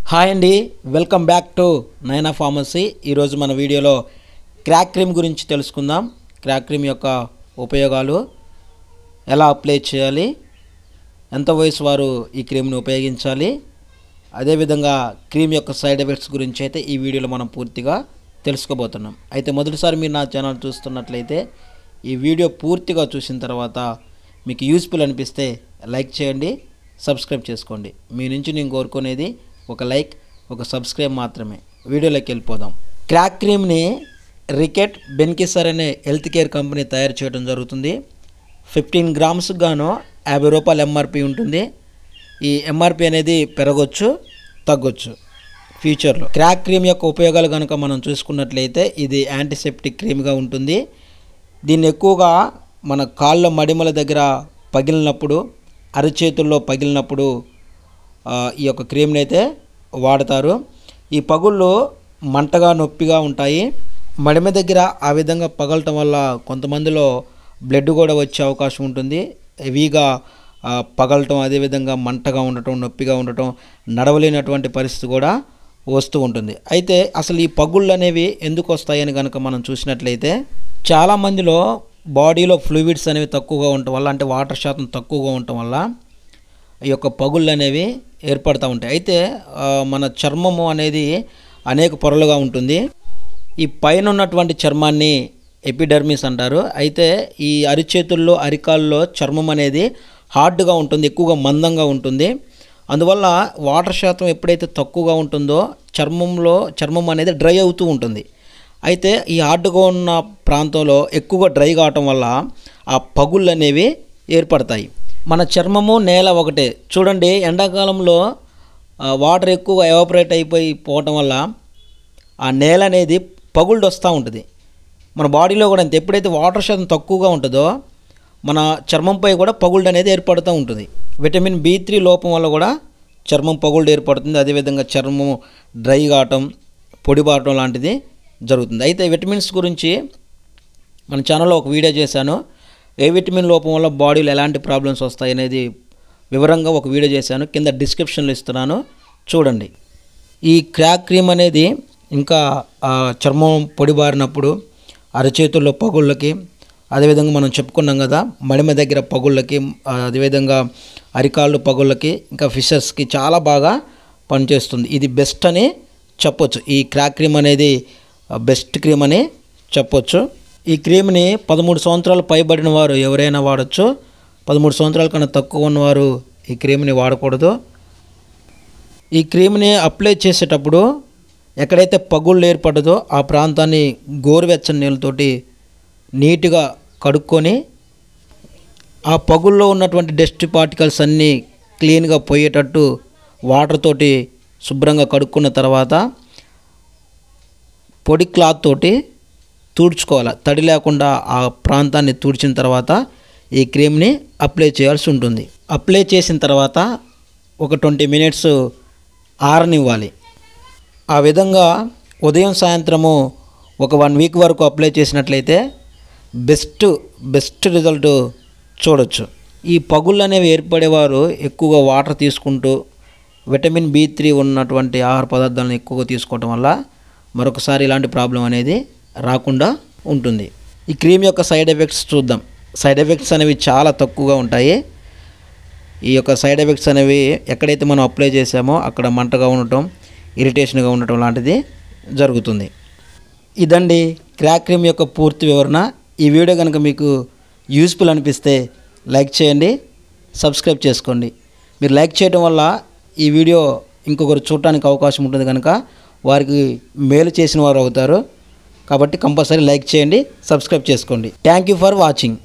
hi అండి welcome back to Naina pharmacy ఈరోజు మన వీడియోలో క్రాక్ క్రీమ్ గురించి తెలుసుకుందాం క్రాక్ క్రీమ్ యొక్క ఉపయోగాలు ఎలా అప్లై చేయాలి ఎంత వయసు వారు ఈ క్రీమ్ని ఉపయోగించాలి అదేవిధంగా క్రీమ్ యొక్క సైడ్ ఎఫెక్ట్స్ గురించి అయితే ఈ వీడియోలో మనం పూర్తిగా తెలుసుకోబోతున్నాం అయితే మొదటిసారి మీరు నా ఛానల్ చూస్తున్నట్లయితే ఈ వీడియో పూర్తిగా చూసిన తర్వాత మీకు యూస్ఫుల్ అనిపిస్తే లైక్ చేయండి సబ్స్క్రైబ్ చేసుకోండి మీ నుంచి నేను కోరుకునేది ఒక లైక్ ఒక సబ్స్క్రైబ్ మాత్రమే వీడియోలోకి వెళ్ళిపోదాం క్రాక్ క్రీమ్ని రికెట్ బెన్కిసర్ అనే హెల్త్ కేర్ కంపెనీ తయారు చేయడం జరుగుతుంది ఫిఫ్టీన్ గ్రామ్స్కి గాను యాభై రూపాయలు ఎంఆర్పి ఉంటుంది ఈ ఎంఆర్పి అనేది పెరగొచ్చు తగ్గొచ్చు ఫ్యూచర్లో క్రాక్ క్రీమ్ యొక్క ఉపయోగాలు కనుక మనం చూసుకున్నట్లయితే ఇది యాంటీసెప్టిక్ క్రీమ్గా ఉంటుంది దీన్ని ఎక్కువగా మన కాళ్ళ మడిమల దగ్గర పగిలినప్పుడు అరచేతుల్లో పగిలినప్పుడు ఆ, ఈ యొక్క క్రీమ్ని అయితే వాడతారు ఈ పగుళ్ళు మంటగా నొప్పిగా ఉంటాయి మడిమ దగ్గర ఆ విధంగా పగలటం వల్ల కొంతమందిలో బ్లడ్ కూడా వచ్చే అవకాశం ఉంటుంది హెవీగా ఆ, పగలటం అదేవిధంగా మంటగా ఉండటం నొప్పిగా ఉండటం నడవలేనటువంటి పరిస్థితి కూడా వస్తూ ఉంటుంది అయితే అసలు ఈ పగుళ్ళు అనేవి ఎందుకు వస్తాయని కనుక మనం చూసినట్లయితే చాలామందిలో బాడీలో ఫ్లూయిడ్స్ అనేవి తక్కువగా ఉండటం వల్ల అంటే వాటర్ శాతం తక్కువగా ఉండటం వల్ల ఈ యొక్క పగుళ్ళు అనేవి ఏర్పడుతూ ఉంటాయి అయితే ఆ, మన చర్మము అనేది అనేక పొరలుగా ఉంటుంది ఈ పైన ఉన్నటువంటి చర్మాన్ని ఎపిడర్మిస్ అంటారు అయితే ఈ అరిచేతుల్లో అరికాల్లో చర్మం అనేది హార్డ్గా ఉంటుంది ఎక్కువగా మందంగా ఉంటుంది అందువల్ల వాటర్ శాతం ఎప్పుడైతే తక్కువగా ఉంటుందో చర్మంలో చర్మం అనేది డ్రై అవుతూ ఉంటుంది అయితే ఈ హార్డ్గా ఉన్న ప్రాంతంలో ఎక్కువగా డ్రై కావటం వల్ల ఆ పగుళ్ళు అనేవి ఏర్పడతాయి మన చర్మము నేల ఒకటే చూడండి ఎండాకాలంలో ఆ, వాటర్ ఎక్కువ ఎవాపరేట్ అయిపోయి పోవటం వల్ల ఆ నేల అనేది పగుళ్ళు వస్తూ ఉంటుంది మన బాడీలో కూడా అంతే ఎప్పుడైతే వాటర్ శాతం తక్కువగా ఉంటుందో మన చర్మంపై కూడా పగుళ్ళు అనేది ఏర్పడుతూ ఉంటుంది విటమిన్ బి త్రీ లోపం వల్ల కూడా చర్మం పగుళ్ళు ఏర్పడుతుంది అదేవిధంగా చర్మం డ్రై కావటం పొడిబారటం లాంటిది జరుగుతుంది అయితే విటమిన్స్ గురించి మన ఛానల్లో ఒక వీడియో చేశాను ఏ విటమిన్ లోపం వల్ల బాడీలో ఎలాంటి ప్రాబ్లమ్స్ వస్తాయి అనేది వివరంగా ఒక వీడియో చేశాను కింద డిస్క్రిప్షన్లో ఇస్తున్నాను చూడండి ఈ క్రాక్ క్రీమ్ అనేది ఇంకా ఆ చర్మం పొడిబారినప్పుడు అరచేతుల్లో పగుళ్ళకి అదేవిధంగా మనం చెప్పుకున్నాం కదా మడిమ దగ్గర పగుళ్ళకి ఆ, అదేవిధంగా అరికాళ్ళు పగుళ్ళకి ఇంకా ఫిషర్స్కి చాలా బాగా పనిచేస్తుంది ఇది బెస్ట్ అని చెప్పొచ్చు ఈ క్రాక్ క్రీమ్ అనేది బెస్ట్ క్రీమ్ అని చెప్పొచ్చు ఈ క్రీమ్ని పదమూడు సంవత్సరాలు పైబడిన వారు ఎవరైనా వాడచ్చు పదమూడు సంవత్సరాల కన్నా తక్కువ ఉన్నవారు ఈ క్రీమ్ని వాడకూడదు ఈ క్రీమ్ని అప్లై చేసేటప్పుడు ఎక్కడైతే పగుళ్ళు ఏర్పడదో ఆ ప్రాంతాన్ని గోరువెచ్చని నీళ్ళతోటి నీట్గా కడుక్కొని ఆ పగుల్లో ఉన్నటువంటి డస్ట్ పార్టికల్స్ అన్నీ క్లీన్గా పోయేటట్టు వాటర్ తోటి శుభ్రంగా కడుక్కున్న తర్వాత పొడి క్లాత్ తోటి తుడుచుకోవాలి తడి లేకుండా ఆ ప్రాంతాన్ని తుడిచిన తర్వాత ఈ క్రీమ్ని అప్లై చేయాల్సి ఉంటుంది అప్లై చేసిన తర్వాత ఒక ట్వంటీ మినిట్స్ ఆరనివ్వాలి ఆ విధంగా ఉదయం సాయంత్రము ఒక వన్ వీక్ వరకు అప్లై చేసినట్లయితే బెస్ట్ బెస్ట్ రిజల్ట్ చూడొచ్చు ఈ పగుళ్ళు అనేవి ఏర్పడేవారు ఎక్కువగా వాటర్ తీసుకుంటూ విటమిన్ బి త్రీ ఉన్నటువంటి ఆహార పదార్థాలను ఎక్కువగా తీసుకోవటం వల్ల మరొకసారి ఇలాంటి ప్రాబ్లం అనేది రాకుండా ఉంటుంది ఈ క్రీమ్ యొక్క సైడ్ ఎఫెక్ట్స్ చూద్దాం సైడ్ ఎఫెక్ట్స్ అనేవి చాలా తక్కువగా ఉంటాయి ఈ యొక్క సైడ్ ఎఫెక్ట్స్ అనేవి ఎక్కడైతే మనం అప్లై చేసామో అక్కడ మంటగా ఉండటం ఇరిటేషన్గా ఉండటం లాంటిది జరుగుతుంది ఇదండి క్రాక్ క్రీమ్ యొక్క పూర్తి వివరణ ఈ వీడియో కనుక మీకు యూస్ఫుల్ అనిపిస్తే లైక్ చేయండి సబ్స్క్రైబ్ చేసుకోండి మీరు లైక్ చేయడం వల్ల ఈ వీడియో ఇంకొకరు చూడటానికి అవకాశం ఉంటుంది కనుక వారికి మేలు చేసిన వారు అవుతారు కాబట్టి కంపల్సరీ లైక్ చేయండి సబ్స్క్రైబ్ చేసుకోండి థ్యాంక్ యూ ఫర్ వాచింగ్